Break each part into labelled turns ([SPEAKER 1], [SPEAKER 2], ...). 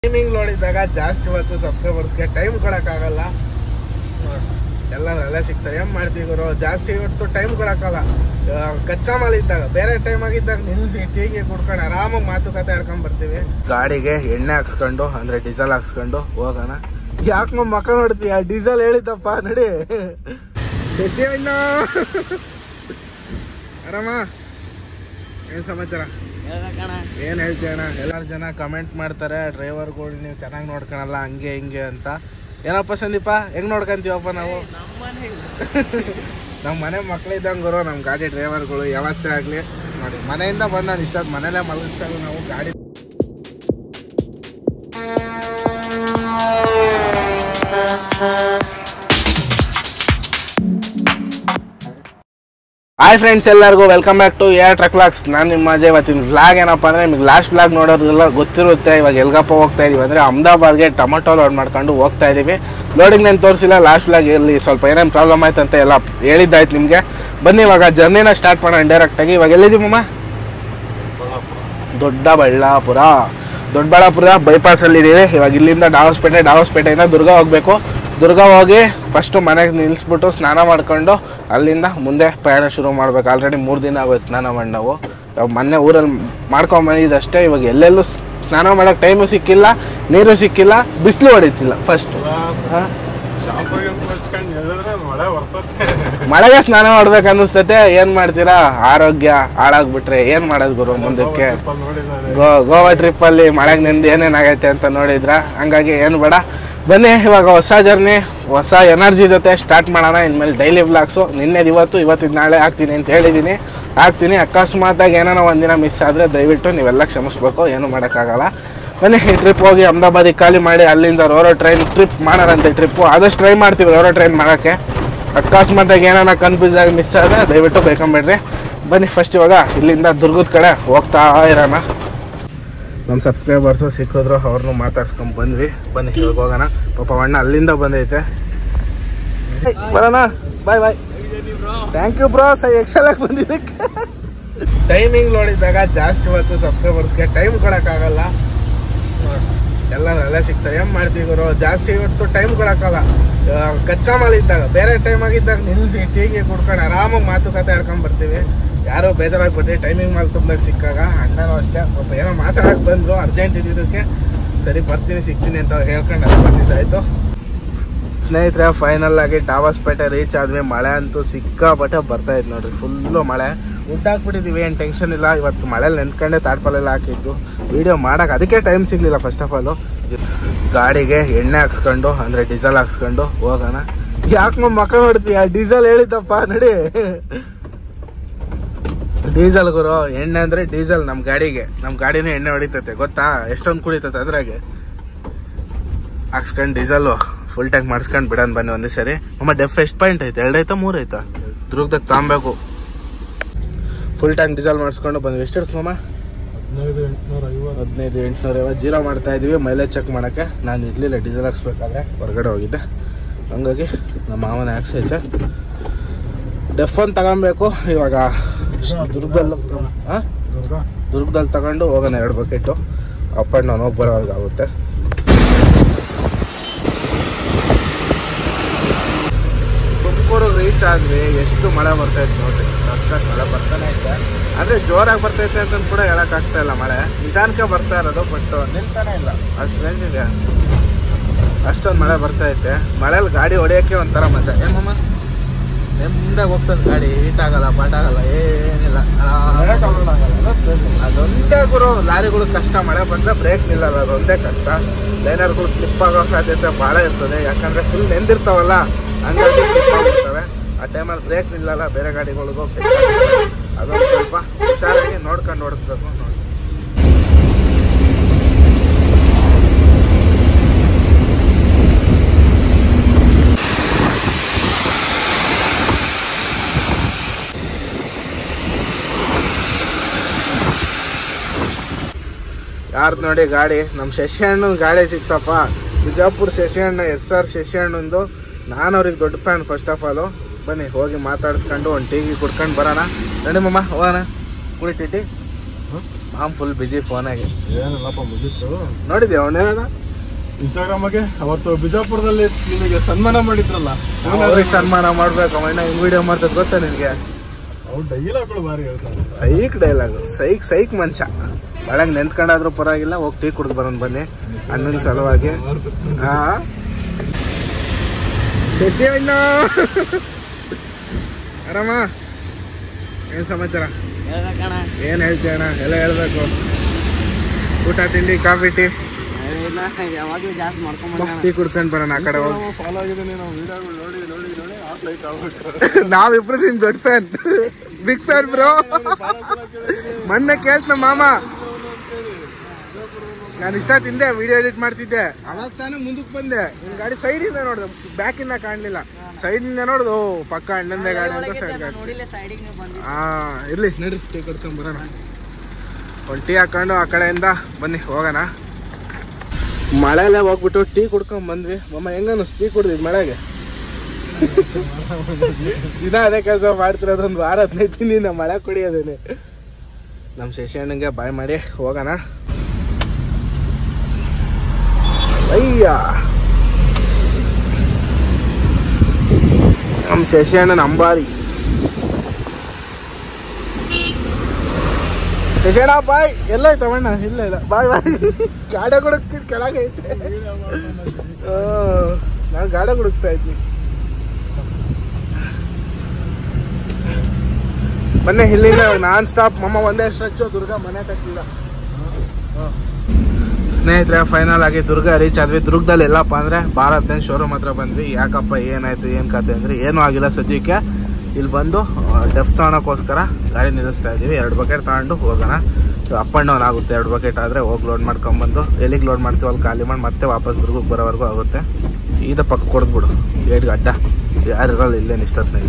[SPEAKER 1] Timing ನೋಡಿದಾಗ ಜಾಸ್ತಿ ಹೊತ್ತು ಸಬ್ಸ್ಕ್ರೈಬರ್ಸ್ಗೆ ಟೈಮ್ ಕೊಡಕ್ಕಾಗಲ್ಲ ಎಲ್ಲ ಅಲ್ಲೇ ಸಿಗ್ತಾರೆ ಏನ್ ಮಾಡ್ತೀವಿ ಗುರು ಜಾಸ್ತಿ ಹೊತ್ತು ಟೈಮ್ ಕೊಡಕ್ಕಾಗಲ್ಲ ಆ, ಕಚ್ಚಾ ಮಾಲ್ ಇದ್ದಾಗ ಬೇರೆ ಟೈಮ್ ಆಗಿದ್ದಾಗ ನಿಲ್ಸಿ ಟೀಗೆ ಕುಡ್ಕೊಂಡು ಆರಾಮಾಗಿ ಮಾತುಕತೆ ಆಡ್ಕೊಂಡ್ ಬರ್ತೀವಿ ಗಾಡಿಗೆ ಎಣ್ಣೆ ಹಾಕ್ಸ್ಕೊಂಡು ಅಂದ್ರೆ ಡೀಸೆಲ್ ಹಾಕ್ಸ್ಕೊಂಡು ಹೋಗೋಣ ಯಾಕೆ ಮಕ್ಕ ನೋಡ್ತೀಯ ಡೀಸೆಲ್ ಹೇಳಿದ್ದಪ್ಪ ನಡಿ ಶಶಿ ಅಣ್ಣ ಆರಾಮ ಏನ್ ಸಮಾಚಾರ ಏನ್ ಹೇಳ್ತೀಯ ಅಣ್ಣ ಎಲ್ಲಾರು ಜನ ಕಮೆಂಟ್ ಮಾಡ್ತಾರೆ ಡ್ರೈವರ್ಗಳು ನೀವು ಚೆನ್ನಾಗಿ ನೋಡ್ಕೊಳಲ್ಲ ಹಂಗೆ ಹಿಂಗೆ ಅಂತ ಏನಪ್ಪ ಸಂದೀಪ ಹೆಂಗ್ ನೋಡ್ಕೊಂತೀವಪ್ಪ ನಾವು ನಮ್ಮ ಮನೆ ಮಕ್ಳಿದ್ದಂಗೆ ಗುರು ನಮ್ಮ ಗಾಡಿ ಡ್ರೈವರ್ಗಳು ಯಾವತ್ತೇ ಆಗ್ಲಿ ನೋಡಿ ಮನೆಯಿಂದ ಬಂದು ನಾನು ಇಷ್ಟೊತ್ತು ಮನೇಲೆ ಮಲಗಿಸಲು ನಾವು ಗಾಡಿ ಹಾಯ್ ಫ್ರೆಂಡ್ಸ್ ಎಲ್ಲರಿಗೂ welcome back to air truck locks ನಾನು ನಿಮ್ಮ ಅಜಯ್ ಇವತ್ತಿನ ವ್ಲಾಗ್ ಏನಪ್ಪ ಅಂದರೆ ನಿಮಗೆ ಲಾಸ್ಟ್ ವ್ಲಾಗ್ ನೋಡೋದ್ರೆಲ್ಲ ಗೊತ್ತಿರುತ್ತೆ ಇವಾಗ ಎಲ್ಗಪ್ಪ ಹೋಗ್ತಾ ಇದೀವಿ ಅಂದರೆ ಅಹಮದಾಬಾದ್ಗೆ ಟೊಮೊಟೊ ಲೋಡ್ ಮಾಡ್ಕೊಂಡು ಹೋಗ್ತಾ ಇದೀವಿ ಲೋಡಿಂಗ್ ನಾನು ತೋರಿಸಿಲ್ಲ ಲಾಸ್ಟ್ ವ್ಲಾಗ್ ಇಲ್ಲಿ ಸ್ವಲ್ಪ ಏನೇನು ಪ್ರಾಬ್ಲಮ್ ಆಯ್ತು ಅಂತ ಎಲ್ಲ ಹೇಳಿದ್ದಾಯ್ತು ನಿಮಗೆ ಬನ್ನಿ ಇವಾಗ ಜರ್ನಿನ ಸ್ಟಾರ್ಟ್ ಮಾಡೋಣ ಡೈರೆಕ್ಟಾಗಿ ಇವಾಗ ಎಲ್ಲಿದ್ದೀವಮ್ಮ ದೊಡ್ಡಬಳ್ಳಾಪುರ ದೊಡ್ಡಬಳ್ಳಾಪುರ ಬೈಪಾಸಲ್ಲಿ ಇದ್ದೀವಿ ಇವಾಗ ಇಲ್ಲಿಂದ ಡಾವಸ್ಪೇಟೆ ಡಾವಸ್ಪೇಟೆಯಿಂದ ದುರ್ಗ ಹೋಗಬೇಕು ದುರ್ಗ ಹೋಗಿ ಫಸ್ಟು ಮನೆಗೆ ನಿಲ್ಲಿಸ್ಬಿಟ್ಟು ಸ್ನಾನ ಮಾಡ್ಕೊಂಡು ಅಲ್ಲಿಂದ ಮುಂದೆ ಪ್ರಯಾಣ ಶುರು ಮಾಡ್ಬೇಕು ಆಲ್ರೆಡಿ ಮೂರು ದಿನ ಆಗೋಯ್ತು ಸ್ನಾನ ಮಾಡಿ ನಾವು ಇವಾಗ ಮೊನ್ನೆ ಊರಲ್ಲಿ ಮಾಡ್ಕೊಂಡ್ ಬಂದಿದ್ದಷ್ಟೇ ಇವಾಗ ಎಲ್ಲೆಲ್ಲೂ ಸ್- ಸ್ನಾನ ಮಾಡೋಕೆ ಟೈಮು ಸಿಕ್ಕಿಲ್ಲ ನೀರು ಸಿಕ್ಕಿಲ್ಲ ಬಿಸಿಲು ಹೊಡಿತಿಲ್ಲ ಫಸ್ಟ್ ಮಳೆಗೆ ಸ್ನಾನ ಮಾಡ್ಬೇಕು ಅನ್ನಿಸ್ತತೆ ಏನ್ ಮಾಡ್ತೀರಾ ಆರೋಗ್ಯ ಹಾಳಾಗ್ಬಿಟ್ರೆ ಏನ್ ಮಾಡೋದು ಗುರು ಮುಂದಕ್ಕೆ ಗೋ ಗೋವಾ ಟ್ರಿಪ್ ಅಲ್ಲಿ ಮಳೆಗೆ ನಿಂದು ಏನೇನಾಗೈತೆ ಅಂತ ನೋಡಿದ್ರ ಹಂಗಾಗಿ ಏನು ಬೇಡ ಬನ್ನಿ ಇವಾಗ ಹೊಸ ಜರ್ನಿ ಹೊಸ ಎನರ್ಜಿ ಜೊತೆ ಸ್ಟಾರ್ಟ್ ಮಾಡೋಣ ಇನ್ಮೇಲೆ ಡೈಲಿ ವ್ಲಾಗ್ಸು ನಿನ್ನೆ ಇವತ್ತು ಇವತ್ತಿನ ನಾಳೆ ಆಗ್ತೀನಿ ಅಂತ ಹೇಳಿದ್ದೀನಿ ಆಗ್ತೀನಿ ಅಕಸ್ಮಾತಾಗಿ ಏನಾರ ಒಂದಿನ ಮಿಸ್ ಆದರೆ ದಯವಿಟ್ಟು ನೀವೆಲ್ಲ ಕ್ಷಮಿಸ್ಬೇಕು ಏನು ಮಾಡೋಕ್ಕಾಗಲ್ಲ ಬನ್ನಿ ಈ ಟ್ರಿಪ್ ಹೋಗಿ ಅಹಮದಾಬಾದಿಗೆ ಖಾಲಿ ಮಾಡಿ ಅಲ್ಲಿಂದ ರೋರೋ ಟ್ರೈನ್ ಟ್ರಿಪ್ ಮಾಡೋಣಂತೆ ಟ್ರಿಪ್ಪು ಆದಷ್ಟು ಟ್ರೈ ಮಾಡ್ತೀವಿ ರೋರೋ ಟ್ರೈನ್ ಮಾಡೋಕ್ಕೆ ಅಕಸ್ಮಾತಾಗಿ ಏನಾರ ಕನ್ಫ್ಯೂಸ್ ಆಗಿ ಮಿಸ್ ಆದರೆ ದಯವಿಟ್ಟು ಬೇಕೊಂಬೇಡ್ರಿ ಬನ್ನಿ ಫಸ್ಟ್ ಇವಾಗ ಇಲ್ಲಿಂದ ದುರ್ಗದ ಕಡೆ ಹೋಗ್ತಾ ಇರೋಣ ನಮ್ಮ ಸಬ್ಸ್ಕ್ರೈಬರ್ಸು ಸಿಕ್ಕಿದ್ರು ಅವ್ರನ್ನೂ ಮಾತಾಡ್ಸ್ಕೊಂಡ್ ಬಂದ್ವಿ ಬನ್ನಿ ಇವಾಗ ಹೋಗೋಣ ಪಾಪ ಅಣ್ಣ ಅಲ್ಲಿಂದ ಬಂದೈತೆ ಹೇ, ಬರೋಣ bye bye thank you bro ಸೈ ಎಕ್ಸೆಲ್ ಆಗಿ ಬಂದಿದ್ದಕ್ಕೆ ಟೈಮಿಂಗ್ ನೋಡಿದಾಗ ಜಾಸ್ತಿ ಹೊತ್ತು ಸಬ್ಸ್ಕ್ರೈಬರ್ಸ್ಗೆ ಟೈಮ್ ಕೊಡೋಕ್ಕಾಗಲ್ಲ ಎಲ್ಲ ಅಲ್ಲೇ ಸಿಗ್ತಾರೆ ಏನ್ ಮಾಡ್ತೀವಿ ಗುರು ಜಾಸ್ತಿ ಹೊತ್ತು ಟೈಮ್ ಕೊಡಕ್ಕಾಗಲ್ಲ ಆ, ಕಚ್ಚಾ ಮಾಲ್ ಇದ್ದಾಗ ಬೇರೆ ಟೈಮ್ ಆಗಿದ್ದಾಗ ನಿಲ್ಸಿ ಟೀಗೆ ಕುಡ್ಕೊಂಡು ಆರಾಮಾಗಿ ಮಾತುಕತೆ ಆಡ್ಕೊಂಡ್ ಬರ್ತೀವಿ ಯಾರೋ ಬೇಜಾರಾಗ್ಬಿಟ್ಟು ಟೈಮಿಂಗ್ ಮಾಲ್ ತುಂಬ್ದಾಗ ಸಿಕ್ಕಾಗ ಅಣ್ಣನೂ ಅಷ್ಟೇ ಪಾಪ ಏನೋ ಮಾತಾಡಕ್ ಬಂದ್ರು ಅರ್ಜೆಂಟ್ ಇದ್ದಿದ್ದಕ್ಕೆ ಸರಿ ಬರ್ತೀನಿ ಸಿಗ್ತೀನಿ ಅಂತ ಹೇಳ್ಕೊಂಡು ಅದು ಬಂದಿದ್ದಾಯ್ತು ಸ್ನೇಹಿತರೆ ಫೈನಲ್ ಆಗಿ ಡಾವಸ್ಪೇಟೆ ರೀಚ್ ಆದ್ವಿ ಮಳೆ ಅಂತೂ ಸಿಕ್ಕಾಪಟ್ಟೆ ಬರ್ತಾ ಇತ್ತು ನೋಡ್ರಿ ಫುಲ್ಲು ಮಳೆ ಉಂಟಾಕ್ಬಿಟ್ಟಿದೀವಿ ಏನು ಟೆನ್ಷನ್ ಇಲ್ಲ ಇವತ್ತು ಮಳೆಲಿ ನೆನ್ಕೊಂಡೆ ತಾಡ್ಪಾಲೆಲ್ಲ ಹಾಕಿದ್ದು ವಿಡಿಯೋ ಮಾಡಕ್ಕೆ ಅದಕ್ಕೆ ಟೈಮ್ ಸಿಗ್ಲಿಲ್ಲ ಫಸ್ಟ್ ಆಫ್ ಆಲು ಗಾಡಿಗೆ ಎಣ್ಣೆ ಹಾಕ್ಸ್ಕೊಂಡು ಅಂದ್ರೆ ಡೀಸೆಲ್ ಹಾಕ್ಸ್ಕೊಂಡು ಹೋಗೋಣ ಯಾಕೆ ಮಕ್ಕ ನೋಡ್ತೀಯ ಡೀಸೆಲ್ ಹೇಳಿದ್ದಪ್ಪ ನಡಿ ಡೀಸೆಲ್ ಗುರು ಎಣ್ಣೆ ಅಂದ್ರೆ ಡೀಸೆಲ್ ನಮ್ಮ ಗಾಡಿಗೆ ನಮ್ಮ ಗಾಡಿನೂ ಎಣ್ಣೆ ಹೊಡಿತೈತೆ ಗೊತ್ತಾ ಎಷ್ಟೊಂದು ಕುಡಿತೈತೆ ಅದ್ರಾಗೆ ಹಾಕ್ಸ್ಕೊಂಡು ಡೀಸೆಲ್ಲು ಫುಲ್ ಟ್ಯಾಂಕ್ ಮಾಡಿಸ್ಕೊಂಡು ಬಿಡೋಣ ಬನ್ನಿ ಒಂದೇ ಸರಿ ಅಮ್ಮ ಡೆಫ್ ಎಷ್ಟು ಪಾಯಿಂಟ್ ಐತೆ ಎರಡು ಐತಾ ಮೂರು ಐತಾ ದುರ್ಗದಾಗ ತಾಂಬೇಕು ಫುಲ್ ಟ್ಯಾಂಕ್ ಡೀಸೆಲ್ ಮಾಡಿಸ್ಕೊಂಡು ಬಂದ್ವಿ ಎಷ್ಟು ಇಡ್ಸ್ಮಮ್ಮ ಹದಿನೈದು ಎಂಟುನೂರ ಐವತ್ತು ಜೀರೋ ಮಾಡ್ತಾ ಇದೀವಿ ಮೈಲೇಜ್ ಚೆಕ್ ಮಾಡೋಕ್ಕೆ ನಾನು ಇರಲಿಲ್ಲ ಡೀಸೆಲ್ ಹಾಕ್ಸ್ಬೇಕಾದ್ರೆ ಹೊರಗಡೆ ಹೋಗಿದ್ದೆ ಹಂಗಾಗಿ ನಮ್ಮ ಮಾವನ ಹಾಕ್ಸೈತೆ ಡೆಫ್ ಒಂದು ತಗೊಬೇಕು ಇವಾಗ ದುರ್ಗದಲ್ಲಿ ಹಾಂ ದುರ್ಗದಲ್ಲಿ ತಗೊಂಡು ಹೋಗೋಣ ಎರಡು ಬಕೆಟು ಅಪ್ ಆ್ಯಂಡ್ ಡೌನ್ ಹೋಗಿ ಬರೋವರೆಗೆ ಆಗುತ್ತೆ ತುಮಕೂರು ರೀಚ್ ಆದ್ವಿ ಎಷ್ಟು ಮಳೆ ಬರ್ತಾ ಇತ್ತು ನೋಡ್ರಿ ಸಖತ್ ಮಳೆ ಬರ್ತಾನೆ ಐತೆ ಅಂದ್ರೆ ಜೋರಾಗಿ ಬರ್ತೈತೆ ಅಂತ ಕೂಡ ಹೇಳಕ್ ಆಗ್ತಾ ಇಲ್ಲ ಮಳೆ ನಿಧಾನಕ್ಕೆ ಬರ್ತಾ ಇರೋದು ಬಟ್ ನಿಲ್ತಾನೆ ಇಲ್ಲ ಅಷ್ಟು ರೇಂಜ್ ಇದೆ ಅಷ್ಟೊಂದು ಮಳೆ ಬರ್ತಾ ಐತೆ ಮಳೆಯಲ್ಲಿ ಗಾಡಿ ಹೊಡಿಯೋಕ್ಕೆ ಒಂಥರ ಮಜಾ ಏಮಮ್ಮ ನೆಮ್ಮದಾಗ ಹೋಗ್ತದೆ ಗಾಡಿ ಹೀಟ್ ಆಗಲ್ಲ ಪಾಟ್ ಆಗಲ್ಲ ಏನಿಲ್ಲ ಅದೊಂದೇ ಗುರು ಲಾರಿಗಳು ಕಷ್ಟ ಮಳೆ ಬಂದ್ರೆ ಬ್ರೇಕ್ ನಿಲ್ಲಲ್ಲ ಅದೊಂದೇ ಕಷ್ಟ ಲೈನರ್ಗಳು ಸ್ಲಿಪ್ ಆಗೋ ಸಾಧ್ಯತೆ ಭಾಳ ಇರ್ತದೆ ಯಾಕಂದ್ರೆ ಫುಲ್ ನೆಂದಿರ್ತಾವಲ್ಲ ಹಂಗಾಗಿ slip ಆಗಿರ್ತವೆ ಆ ಟೈಮಲ್ಲಿ ಬ್ರೇಕ್ ನಿಲ್ಲಲ್ಲ ಬೇರೆ ಗಾಡಿಗಳಿಗೂ ಅದೊಂದು ಸ್ವಲ್ಪ ಹುಷಾರಾಗಿ ನೋಡ್ಕೊಂಡು ಓಡಿಸ್ಬೇಕು ನೋಡಿ ಯಾರ್ದು ನೋಡಿ ಗಾಡಿ ನಮ್ಮ ಶಶಿಹಣ್ಣನ ಗಾಡಿ ಸಿಕ್ತಪ್ಪ ಬಿಜಾಪುರ ಶಶಿಹಣ್ಣ ಎಸ್ ಆರ್ ಶಶಿಹಣ್ಣಂದು ನಾನು ಅವ್ರಿಗೆ ದೊಡ್ಡ ಫ್ಯಾನ್ ಫಸ್ಟ್ ಆಫ್ ಆಲು ಬನ್ನಿ ಹೋಗಿ ಮಾತಾಡಿಸ್ಕೊಂಡು ಒಂದು ಟೀಗಿ ಕುಡ್ಕೊಂಡು ಬರೋಣ ನಡಿ ಮಮ್ಮ ಹೋಗೋಣ ಕುಡಿತೈತಿ ಮಾಮ್ ಫುಲ್ ಬಿಜಿ ಫೋನಾಗೆ
[SPEAKER 2] ಏನಿಲ್ಲಪ್ಪ ಮುಗೀತು
[SPEAKER 1] ನೋಡಿದ್ಯಾ ಅವನೇನ
[SPEAKER 2] ಇನ್ಸ್ಟಾಗ್ರಾಮಗೆ ಅವತ್ತು ಬಿಜಾಪುರದಲ್ಲಿ ನಿಮಗೆ ಸನ್ಮಾನ ಮಾಡಿದ್ರಲ್ಲ
[SPEAKER 1] ಅವ್ರಿಗೆ ಸನ್ಮಾನ ಮಾಡ್ಬೇಕು ಅಣ್ಣ ಹಿಂಗ್ ವಿಡಿಯೋ ಮಾಡ್ತದ್ ಗೊತ್ತಾ ನಿನ್ಗೆ
[SPEAKER 2] ಅವ್ರು ಡೈಲಾಗ್ಗಳು ಭಾರಿ ಹೇಳ್ತಾರೆ
[SPEAKER 1] ಸೈಕ್ ಡೈಲಾಗ್ ಸೈಕ್ ಸೈಕ್ ಮನುಷ್ಯ ಒಳಗ್ ನಿಂತ್ಕೊಂಡಾದ್ರೂ ಪರವಾಗಿಲ್ಲ ಹೋಗಿ ಟೀ ಕುಡ್ದು ಬರೋನ್ ಬನ್ನಿ ಅಣ್ಣನ ಸಲುವಾಗಿ ಹಾ ಶಶಿ ಅಣ್ಣ ಆರಾಮ ಏನ್ ಸಮಾಚಾರ ಏನ್ ಹೇಳ್ತೀಯ ಅಣ್ಣ ಎಲ್ಲ ಹೇಳ್ಬೇಕು ಊಟ ತಿಂಡಿ ಕಾಫಿ ಟೀ
[SPEAKER 3] ಯಾವಾಗ್ಲೂ ಜಾಸ್ತಿ ಮಾಡ್ಕೊಂಡ್
[SPEAKER 1] ಟೀ ಕುಡ್ಕೊಂಡ್ ಬರೋಣ ಆ ಕಡೆ ಹೋಗಿ
[SPEAKER 2] ಫಾಲೋ ಆಗಿದ್ದೀನಿ ನಾವು ವಿಡಿಯೋಗಳು ನೋಡಿ ನೋಡಿ ನೋಡಿ ಆ ಸೈಟ್ ಆಗ್ಬೇಕು
[SPEAKER 1] ನಾವಿಬ್ರು ನಿಮ್ ದೊಡ್ಡ ಫ್ಯಾನ್ ಬಿಗ್ ಫ್ಯಾನ್ ಬ್ರೋ ಮೊನ್ನೆ ಕೇಳ್ತ ನಮ್ಮ ಮಾಮ ನಾನು ಇಷ್ಟ ತಿಂದೆ ವಿಡಿಯೋ ಎಡಿಟ್ ಮಾಡ್ತಿದ್ದೆ ಅವಾಗ ತಾನೇ ಮುಂದಕ್ಕೆ ಬಂದೆ ನಿನ್ ಗಾಡಿ ಸೈಡ್ ಇಂದ ನೋಡ್ದೆ ಬ್ಯಾಕ್ ಇಂದ ಕಾಣ್ಲಿಲ್ಲ ಸೈಡ್ ಇಂದ ನೋಡ್ದು ಓ, ಪಕ್ಕ ಅಣ್ಣಂದೆ ಗಾಡಿ ಅಂತ ಸೈಡ್ ಗಾಡಿ
[SPEAKER 3] ನೋಡಿಲ್ಲ ಸೈಡಿಗೆ ನೀವು ಬಂದಿದ್ದು
[SPEAKER 1] ಹಾ ಇರ್ಲಿ ನಡ್ರಿ ಟೀ ಕೊಡ್ಕೊಂಡ್ ಬರೋಣ ಒಂದು ಟೀ ಹಾಕೊಂಡು ಆ ಕಡೆಯಿಂದ ಬನ್ನಿ ಹೋಗೋಣ ಮಳೆಯಲ್ಲೇ ಹೋಗ್ಬಿಟ್ಟು ಟೀ ಕುಡ್ಕೊಂಡ್ ಬಂದ್ವಿ ಮಮ್ಮ ಹೆಂಗ ಟೀ ಕುಡ್ದಿದ್ ಮಳೆಗೆ ದಿನ ಅದೇ ಕೆಲಸ ಮಾಡ್ತಿರೋದು ಒಂದು ವಾರ ಹದಿನೈದು ದಿನ ಮಳೆ ಕುಡಿಯೋದೇನೆ ನಮ್ಮ ಶಶಿ ಅಣ್ಣಂಗೆ ಬಾಯ್ ಮಾಡಿ ಹೋಗೋಣ ಅಯ್ಯ ನಮ್ಮ ಶಶಿ ಅಣ್ಣನ ಅಂಬಾರಿ ಶಶಿಯಣ್ಣ ಬಾಯ್ ಎಲ್ಲ ಐತೆ ಅಣ್ಣ ಇಲ್ಲ ಇಲ್ಲ ಬಾಯ್ ಬಾಯ್ ಗಾಡಿ ಹುಡುಕ್ತೀನಿ ಕೆಳಗೆ ಐತೆ ನಾನು ಗಾಡಿ ಹುಡುಕ್ತಾ ಇದ್ದೀನಿ ಮೊನ್ನೆ ಇಲ್ಲಿಂದ ನಾನ್ ಸ್ಟಾಪ್ ಮಮ್ಮ ಒಂದೇ ಸ್ಟ್ರೆಚ್ಚು ದುರ್ಗಾ ಮನೆ ತಗ್ಸಿದ ಸ್ನೇಹಿತರೆ ಫೈನಲ್ ಆಗಿ ದುರ್ಗ ರೀಚ್ ಆದ್ವಿ ದುರ್ಗದಲ್ಲಿ ಎಲ್ಲಪ್ಪ ಅಂದ್ರೆ ಭಾರತ್ ಬೆಂಚ್ ಶೋರೂಮ್ ಹತ್ರ ಬಂದ್ವಿ ಯಾಕಪ್ಪ ಏನಾಯ್ತು ಏನ್ ಕತೆ ಅಂದ್ರೆ ಏನೂ ಆಗಿಲ್ಲ ಸದ್ಯಕ್ಕೆ ಇಲ್ಲಿ ಬಂದು ಡೆಫ್ ತಗೊಳಕ್ಕೋಸ್ಕರ ಗಾಡಿ ನಿಲ್ಲಿಸ್ತಾ ಇದೀವಿ ಎರಡು ಬಕೆಟ್ ತಗೊಂಡು ಹೋಗೋಣ ಅಪ್ ಅಂಡ್ ಡೌನ್ ಆಗುತ್ತೆ ಎರಡು ಬಕೆಟ್ ಆದ್ರೆ ಹೋಗಿ ಲೋಡ್ ಮಾಡ್ಕೊಂಬಂದು ಎಲ್ಲಿಗೆ ಲೋಡ್ ಮಾಡ್ತೀವಿ ಅಲ್ಲಿ ಖಾಲಿ ಮಾಡಿ ಮತ್ತೆ ವಾಪಸ್ ದುರ್ಗಕ್ಕೆ ಬರೋವರೆಗೂ ಆಗುತ್ತೆ ಸೀದಾ ಪಕ್ಕ ಕೊಡ್ದ್ಬಿಡು ಏಟ್ಗೆ ಅಡ್ಡ ಯಾರು ಇರಲ್ಲ ಇಲ್ಲೇನು ಇಷ್ಟೊತ್ತಿನಾಗ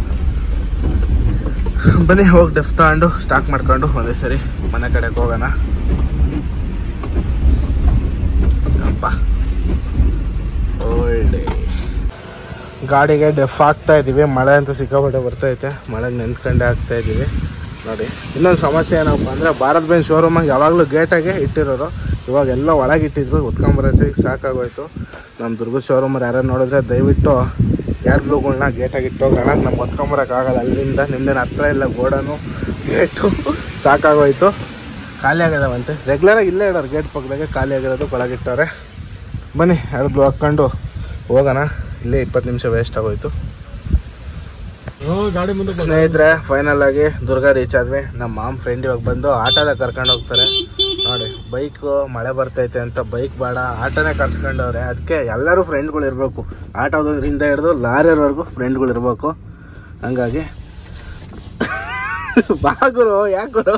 [SPEAKER 1] ಬನ್ನಿ ಹೋಗಿ ಡೆಫ್ ತಗೊಂಡು ಸ್ಟಾಕ್ ಮಾಡ್ಕೊಂಡು ಒಂದೇ ಸರಿ ಮನೆ ಕಡೆಗೆ ಹೋಗೋಣ ಅಪ್ಪ ಒಳ್ಳೆ ಗಾಡಿಗೆ ಡೆಫ್ ಆಗ್ತಾ ಇದೀವಿ ಮಳೆ ಅಂತೂ ಸಿಕ್ಕಾಪಟ್ಟೆ ಬರ್ತೈತೆ ಮಳೆಗೆ ನೆಂತ್ಕೊಂಡೆ ಆಗ್ತಾ ಇದೀವಿ ನೋಡಿ ಇನ್ನೊಂದು ಸಮಸ್ಯೆ ಏನಪ್ಪ ಅಂದ್ರೆ ಭಾರತ್ ಬೆಂಚ್ ಶೋರೂಮಾಗಿ ಯಾವಾಗಲೂ ಗೇಟಾಗೆ ಇಟ್ಟಿರೋರು ಇವಾಗ ಎಲ್ಲ ಒಳಗಿಟ್ಟಿದ್ರು ಉತ್ಕೊಂಬರೋಸಿಗೆ ಸಾಕಾಗೋಯ್ತು ನಮ್ಮ ದುರ್ಗದ ಶೋರೂಮ್ ಯಾರು ನೋಡಿದ್ರೆ ದಯವಿಟ್ಟು ಎರಡು ಬ್ಲೂಗಳನ್ನ ಗೇಟಾಗಿ ಇಟ್ಟೋಗೋಣ ನಮ್ಗೆ ಹೊತ್ಕೊಂಬರಕ್ಕಾಗಲ್ಲ ಅಲ್ಲಿಂದ ನಿಮ್ದೇನು ಹತ್ರ ಇಲ್ಲ ಗೋಡನು ಗೇಟು ಸಾಕಾಗೋಯ್ತು ಖಾಲಿ ಆಗಿದಾವಂತೆ ರೆಗ್ಯುಲರಾಗಿ ಇಲ್ಲೇ ಇಡೋರು ಗೇಟ್ ಪಕ್ಕದಾಗೆ ಖಾಲಿ ಆಗಿರೋದು ಒಳಗಿಟ್ಟವ್ರೆ ಬನ್ನಿ ಎರಡು ಬ್ಲೂ ಹಾಕ್ಕೊಂಡು ಹೋಗೋಣ ಇಲ್ಲೇ ಇಪ್ಪತ್ತು ನಿಮಿಷ ವೇಸ್ಟ್ ಆಗೋಯ್ತು
[SPEAKER 2] ಗಾಡಿ ಮುಂದೆ ಬಂದ.
[SPEAKER 1] ಸ್ನೇಹಿತರೆ ಫೈನಲ್ ಆಗಿ ದುರ್ಗಾ ರೀಚ್ ಆದ್ವಿ ನಮ್ಮ ಮಾಮ್ ಫ್ರೆಂಡ್ ಇವಾಗ ಬಂದು ಆಟೋದಾಗ ಕರ್ಕೊಂಡು ಹೋಗ್ತಾರೆ ನೋಡಿ ಬೈಕ್ ಮಳೆ ಬರ್ತೈತೆ ಅಂತ ಬೈಕ್ ಬೇಡ ಆಟೋನೇ ಕರ್ಸ್ಕೊಂಡವ್ರೆ ಅದಕ್ಕೆ ಎಲ್ಲರೂ ಫ್ರೆಂಡ್ಗಳು ಇರಬೇಕು ಆಟೋದ್ರಿಂದ ಹಿಡಿದು ಲಾರಿಯವರೆಗೂ ಫ್ರೆಂಡ್ಗಳು ಇರಬೇಕು ಹಂಗಾಗಿ ಬಾಗುರು ಯಾಕುರು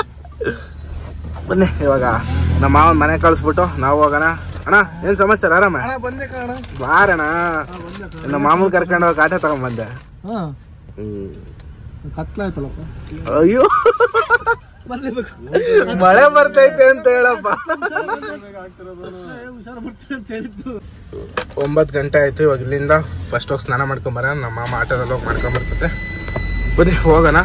[SPEAKER 1] ಬನ್ನಿ ಇವಾಗ ನಮ್ಮ ಮಾವನ ಮನೆ ಕಳಿಸ್ಬಿಟ್ಟು ನಾವು ಹೋಗೋಣ ಅಣ್ಣ ಏನ್ ಸಮಾಚಾರ ಆರಾಮ
[SPEAKER 2] ಅಣ್ಣ ಬಂದೆ ಕಣ
[SPEAKER 1] ಬಾರಣ ನಮ್ಮ ಮಾಮೂಲ್ ಕರ್ಕೊಂಡು ಹೋಗಿ ಆಟೋ ತಗೊಂಡ್ಬಂದೆ
[SPEAKER 2] ಹಾ
[SPEAKER 1] ಹ್ಮ್
[SPEAKER 2] ಕತ್ಲಾಯ್ತಲ್ಲಪ್ಪ
[SPEAKER 1] ಅಯ್ಯೋ
[SPEAKER 2] ಬರ್ಲೇಬೇಕು
[SPEAKER 1] ಮಳೆ ಬರ್ತೈತೆ ಅಂತ ಹೇಳಪ್ಪ
[SPEAKER 2] ಹುಷಾರು ಬರ್ತೀನಿ ಅಂತ ಹೇಳಿದ್ದು
[SPEAKER 1] ಒಂಬತ್ತು ಗಂಟೆ ಆಯ್ತು ಇವಾಗ ಇಲ್ಲಿಂದ ಫಸ್ಟ್ ಹೋಗಿ ಸ್ನಾನ ಮಾಡ್ಕೊಂಡ್ ಬರೋಣ ನಮ್ಮ ಮಾಮ ಆಟೋದಲ್ಲಿ ಹೋಗಿ ಮಾಡ್ಕೊಂಡ್ ಬರ್ತೈತೆ ಬನ್ನಿ ಹೋಗೋಣ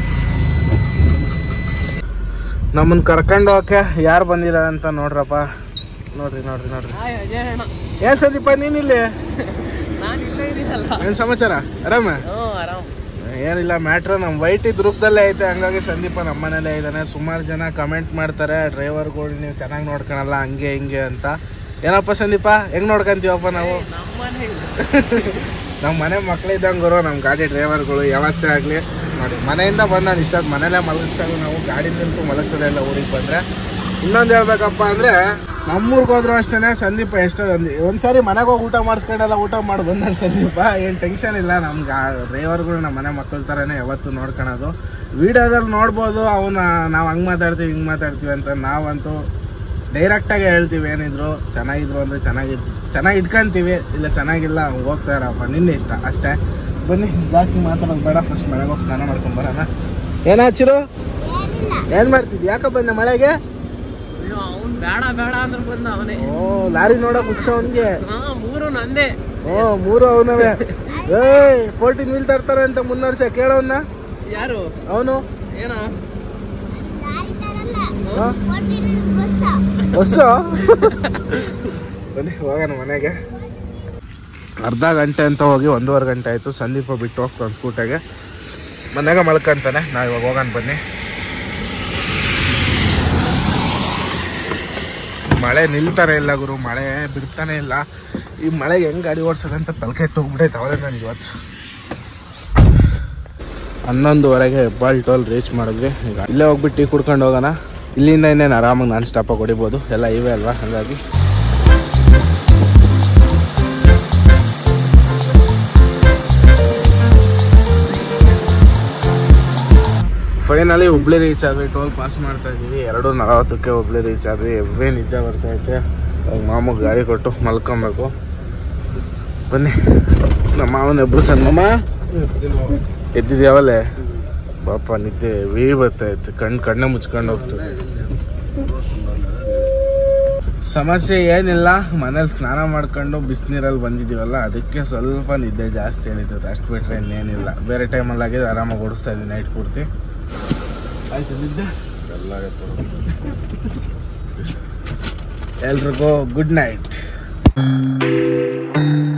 [SPEAKER 1] ನಮ್ಮನ್ನ ಕರ್ಕೊಂಡು ಹೋಗಕ್ಕೆ ಯಾರು ಬಂದಿರ ಅಂತ ನೋಡ್ರಪ್ಪ ನೋಡ್ರಿ ನೋಡ್ರಿ ನೋಡ್ರಿ
[SPEAKER 3] ಹಾಯ್ ಅಜಯ್ ಅಣ್ಣ
[SPEAKER 1] ಏನ್ ಸಂದೀಪ ನೀನಿಲ್ಲಿ
[SPEAKER 3] ನಾನು ಇಲ್ಲೇ ಇದೀನಲ್ಲ
[SPEAKER 1] ಏನ್ ಸಮಾಚಾರ ಆರಾಮ
[SPEAKER 3] ಹ್ಞೂ ಆರಾಮ್
[SPEAKER 1] ಏನಿಲ್ಲ ಮ್ಯಾಟ್ರು ನಮ್ಮ ವೈಟ್ ಇದ್ ರೂಪದಲ್ಲೇ ಐತೆ ಹಂಗಾಗಿ ಸಂದೀಪ ನಮ್ಮ ಮನೇಲೇ ಇದ್ದಾನೆ ಸುಮಾರು ಜನ ಕಮೆಂಟ್ ಮಾಡ್ತಾರೆ ಡ್ರೈವರ್ಗಳು ನೀವು ಚೆನ್ನಾಗಿ ನೋಡ್ಕೊಳಲ್ಲ ಹಂಗೆ ಹಿಂಗೆ ಅಂತ ಏನಪ್ಪ ಸಂದೀಪ ಹೆಂಗ್ ನೋಡ್ಕೊಂತೀವಪ್ಪ ನಾವು
[SPEAKER 3] ನಮ್ಮನೆ
[SPEAKER 1] ನಮ್ಮ ಮನೆ ಮಕ್ಳಿದ್ದಂಗೆ ಗುರು ನಮ್ಮ ಗಾಡಿ ಡ್ರೈವರ್ಗಳು ಯಾವತ್ತೇ ಆಗಲಿ ನೋಡಿ ಮನೆಯಿಂದ ಬಂದು ನಾನು ಇಷ್ಟೊತ್ತು ಮನೇಲೇ ಮಲಗಿಸೋದು ನಾವು ಗಾಡಿ ನಿಂತು ಮಲಗ್ತದೆ ಎಲ್ಲ ಊರಿಗೆ ಬಂದರೆ ಇನ್ನೊಂದು ಹೇಳ್ಬೇಕಪ್ಪ ಅಂದರೆ ನಮ್ಮೂರ್ಗೆ ಹೋದ್ರು ಅಷ್ಟೇ ಸಂದೀಪ ಎಷ್ಟೋ ಒಂದು ಒಂದ್ಸಾರಿ ಮನೆಗೆ ಹೋಗಿ ಊಟ ಮಾಡಿಸ್ಕೊಂಡೆಲ್ಲ ಊಟ ಮಾಡಿ ಬಂದ ಸಂದೀಪ ಏನು ಟೆನ್ಷನ್ ಇಲ್ಲ ನಮ್ಗೆ ಡ್ರೈವರ್ಗಳು ನಮ್ಮ ಮನೆ ಮಕ್ಕಳ ಥರನೇ ಯಾವತ್ತೂ ನೋಡ್ಕೊಳೋದು ವಿಡಿಯೋದಲ್ಲಿ ನೋಡ್ಬೋದು ಅವನ್ನ ನಾವು ಹಂಗೆ ಮಾತಾಡ್ತೀವಿ ಹಿಂಗೆ ಮಾತಾಡ್ತೀವಿ ಅಂತ ನಾವಂತೂ ಡೈರೆಕ್ಟಾಗಿ ಹೇಳ್ತೀವಿ ಏನಿದ್ರು ಚೆನ್ನಾಗಿದ್ರು ಅಂದರೆ ಚೆನ್ನಾಗಿ ಚೆನ್ನಾಗಿ ಇಟ್ಕೊಂತೀವಿ ಇಲ್ಲ ಚೆನ್ನಾಗಿಲ್ಲ ಅವ್ನು ಹೋಗ್ತಾ ಇರಪ್ಪ ನಿನ್ನೆ ಇಷ್ಟ ಅಷ್ಟೇ ಬನ್ನಿ ಜಾಸ್ತಿ ಮಾತಾಡೋದು ಬೇಡ ಫಸ್ಟ್ ಮಳೆಗೆ ಹೋಗಿ ಸ್ನಾನ ಮಾಡ್ಕೊಂಡ್ ಬರೋಣ ಏನಾಚಿರು ಏನ್ ಮಾಡ್ತಿದ್ದಿ ಯಾಕ ಬಂದೆ ಮಳೆಗೆ
[SPEAKER 3] ಅವ್ನು ಬೇಡ ಬೇಡ ಅಂದ್ರೆ ಬಂದ ಅವನೇ
[SPEAKER 1] ಓ ಲಾರಿ ನೋಡಕ್ ಹುಚ್ಚ ಅವನ್ಗೆ
[SPEAKER 3] ಹಾ ಮೂರು ನಂದೇ
[SPEAKER 1] ಓ ಮೂರು ಅವನವೇ ಏಯ್ ಫೋರ್ಟೀನ್ ವೀಲ್ ತರ್ತಾರೆ ಅಂತ ಮುನ್ನ ವರ್ಷ ಕೇಳೋನ್ನ
[SPEAKER 3] ಯಾರು
[SPEAKER 1] ಅವನು
[SPEAKER 3] ಏನ
[SPEAKER 1] ಬಸ್ಸು ಬನ್ನಿ ಹೋಗೋಣ ಮನೆಗೆ ಅರ್ಧ ಗಂಟೆ ಅಂತ ಹೋಗಿ ಒಂದೂವರೆ ಗಂಟೆ ಆಯಿತು ಸಂದೀಪ ಬಿಟ್ಟು ಹೋಗ್ತಾನೆ ಸ್ಕೂಟಾಗೆ ಮನೆಗೆ ಮಲ್ಕೊಂತಾನೆ ನಾವು ಇವಾಗ ಹೋಗೋಣ ಬನ್ನಿ ಮಳೆ ನಿಲ್ತಾನೆ ಇಲ್ಲ ಗುರು ಮಳೆ ಬಿಡ್ತಾನೆ ಇಲ್ಲ ಈ ಮಳೆಗೆ ಹೆಂಗ್ ಗಾಡಿ ಓಡ್ಸೋದು ಅಂತ ತಲೆಕೆಟ್ಟು ಹೋಗ್ಬಿಟ್ಟೈತೆ ಅವಳೇ ನನಗೆ ಇವತ್ತು ಹನ್ನೊಂದುವರೆಗೆ ಹೆಬ್ಬಾಳ್ ಟೋಲ್ ರೀಚ್ ಮಾಡಿದ್ವಿ ಈಗ ಇಲ್ಲೇ ಹೋಗ್ಬಿಟ್ಟು ಟೀ ಕುಡ್ಕೊಂಡು ಹೋಗೋಣ ಇಲ್ಲಿಂದ ಇನ್ನೇನು ಆರಾಮಾಗಿ ನಾನ್ ಸ್ಟಾಪಾಗಿ ಹೊಡಿಬೋದು ಎಲ್ಲ ಇವೆ ಅಲ್ವಾ ಹಾಗಾಗಿ ಫೈನಲಿ ಹುಬ್ಳಿ ರೀಚ್ ಆದ್ವಿ ಟೋಲ್ ಪಾಸ್ ಮಾಡ್ತಾ ಇದೀವಿ ಎರಡು ನಲವತ್ತಕ್ಕೆ ಹುಬ್ಳಿ ರೀಚ್ ಆದ್ವಿ ಎವ್ವೇ ನಿದ್ದೆ ಬರ್ತಾ ಐತೆ ಇವಾಗ ಮಾಮಗೆ ಗಾಡಿ ಕೊಟ್ಟು ಮಲ್ಕೊಬೇಕು ಬನ್ನಿ ನಮ್ಮ ಮಾವನ ಇಬ್ರು ಸಣ್ಣ ಮಾಮ ಎದ್ದಿದ್ಯಾವಲ್ಲೇ ಪಾಪ ನಿದ್ದೆ ವೀ ಬರ್ತಾ ಇತ್ತು ಕಣ್ಣು ಕಣ್ಣೆ ಮುಚ್ಕೊಂಡು ಹೋಗ್ತದೆ ಸಮಸ್ಯೆ ಏನಿಲ್ಲ ಮನೇಲಿ ಸ್ನಾನ ಮಾಡ್ಕೊಂಡು ಬಿಸಿನೀರಲ್ಲಿ ಬಂದಿದ್ದೀವಲ್ಲ ಅದಕ್ಕೆ ಸ್ವಲ್ಪ ನಿದ್ದೆ ಜಾಸ್ತಿ ಹೇಳಿದ್ದದು ಅಷ್ಟು ಬಿಟ್ರೆ ಇನ್ನೇನಿಲ್ಲ ಬೇರೆ ಟೈಮಲ್ಲಿ ಆಗಿದ್ದು ಆರಾಮಾಗಿ ಓಡಿಸ್ತಾ ಇದ್ದೀನಿ ನೈಟ್ ಪೂರ್ತಿ ಆಯ್ತು ನಿದ್ದೆ ಎಲ್ರಿಗೂ ಗುಡ್ ನೈಟ್